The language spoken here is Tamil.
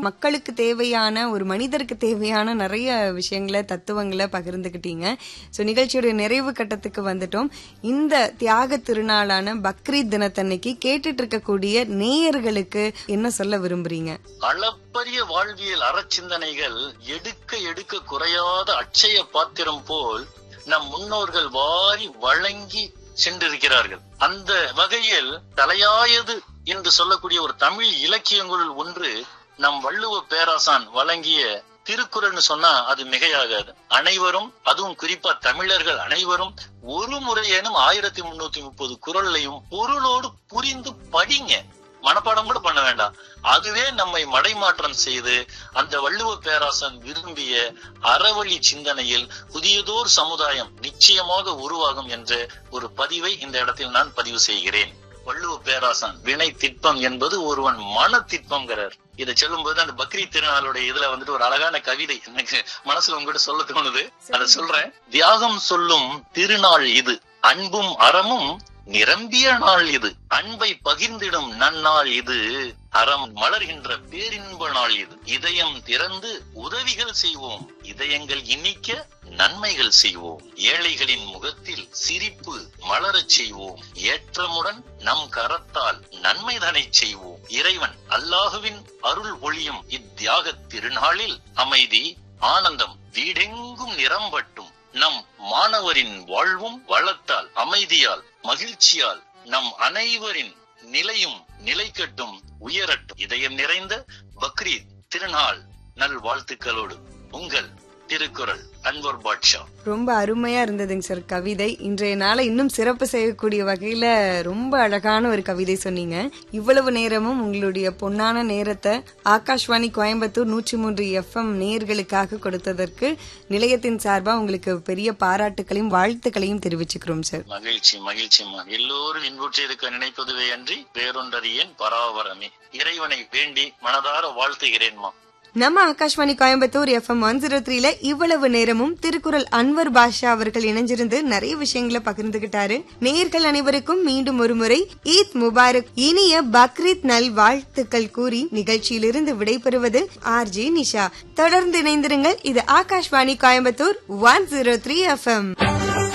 மக்களுக்கு தேவையான ஒரு மனிதருக்கு தேவையான நிறைய விஷயங்களை தத்துவங்களை பகிர்ந்துக்கிட்டீங்க ஸோ நிகழ்ச்சியோட நிறைவு கட்டத்துக்கு வந்துட்டோம் இந்த தியாக திருநாளான பக்ரீத் தினத்தன்னைக்கு கேட்டுட்டு இருக்கக்கூடிய நேயர்களுக்கு என்ன சொல்ல விரும்புறீங்க அளப்பரிய வாழ்வியல் அறச்சிந்தனைகள் எடுக்க எடுக்க குறையாத அட்சய பாத்திரம் போல் நம் முன்னோர்கள் வாரி வழங்கி சென்றிருக்கிறார்கள் அந்த வகையில் தலையாயது என்று சொல்லக்கூடிய ஒரு தமிழ் இலக்கியங்களுள் ஒன்று நம் வள்ளுவ பேராசான் வழங்கிய திருக்குறள்னு சொன்னா அது மிகையாகாது அனைவரும் அதுவும் குறிப்பா தமிழர்கள் அனைவரும் ஒரு முறையேனும் ஆயிரத்தி முன்னூத்தி முப்பது குரல்லையும் பொருளோடு புரிந்து படிங்க மனப்பாடம் கூட பண்ண வேண்டாம் அதுவே நம்மை மடைமாற்றம் செய்து அந்த வள்ளுவ பேராசன் விரும்பிய அறவழி சிந்தனையில் புதியதோர் சமுதாயம் நிச்சயமாக உருவாகும் என்ற ஒரு பதிவை இந்த இடத்தில் நான் பதிவு செய்கிறேன் வள்ளுவ பேராசன் வினை திட்பம் என்பது ஒருவன் மன திட்பம்ங்கிறார் இதை சொல்லும்போது அந்த பக்ரீத் திருநாளுடைய இதுல வந்துட்டு ஒரு அழகான கவிதை எனக்கு மனசுல உங்ககிட்ட சொல்ல தோணுது அதை சொல்றேன் தியாகம் சொல்லும் திருநாள் இது அன்பும் அறமும் நிரம்பிய நாள் இது அன்பை பகிர்ந்திடும் நன்னாள் இது அறம் மலர்கின்ற பேரின்ப நாள் இது இதயம் திறந்து உதவிகள் செய்வோம் இதயங்கள் இனிக்க நன்மைகள் செய்வோம் ஏழைகளின் முகத்தில் சிரிப்பு மலரச் செய்வோம் ஏற்றமுடன் நம் கரத்தால் நன்மைதனை செய்வோம் இறைவன் அல்லாஹுவின் அருள் ஒளியும் இத்தியாக திருநாளில் அமைதி ஆனந்தம் வீடெங்கும் நிரம்பட்டும் நம் மாணவரின் வாழ்வும் வளத்தால் அமைதியால் மகிழ்ச்சியால் நம் அனைவரின் நிலையும் நிலைக்கட்டும் உயரட்டும் இதயம் நிறைந்த பக்ரீத் திருநாள் நல் வாழ்த்துக்களோடு உங்கள் திருக்குறள் அன்வர் பாட்ஷா ரொம்ப அருமையா இருந்ததுங்க சார் கவிதை இன்றைய நாளை இன்னும் சிறப்பு செய்யக்கூடிய வகையில ரொம்ப அழகான ஒரு கவிதை சொன்னீங்க இவ்வளவு நேரமும் உங்களுடைய பொன்னான நேரத்தை ஆகாஷ்வாணி கோயம்புத்தூர் நூற்றி மூன்று எஃப்எம் நேர்களுக்காக கொடுத்ததற்கு நிலையத்தின் சார்பா உங்களுக்கு பெரிய பாராட்டுகளையும் வாழ்த்துக்களையும் தெரிவிச்சுக்கிறோம் சார் மகிழ்ச்சி மகிழ்ச்சிமா எல்லோரும் இன்புற்று இருக்க நினைப்பதுவே அன்றி வேறொன்றறியேன் பராவரமே இறைவனை வேண்டி மனதார வாழ்த்துகிறேன்மா நம்ம Akashvani Coimbatore FM one zero த்ரீல இவ்வளவு நேரமும் திருக்குறள் அன்வர் பாஷா அவர்கள் இணைஞ்சிருந்து நிறைய விஷயங்களை பகிர்ந்துகிட்டாரு நேயர்கள் அனைவருக்கும் மீண்டும் ஒரு முறை ஈத் முபாரக் இனிய பக்ரீத் நல் வாழ்த்துக்கள் கூறி நிகழ்ச்சியிலிருந்து விடைபெறுவது ஆர் ஜே நிஷா தொடர்ந்து இணைந்திருங்கள் இது Akashvani Coimbatore one zero three FM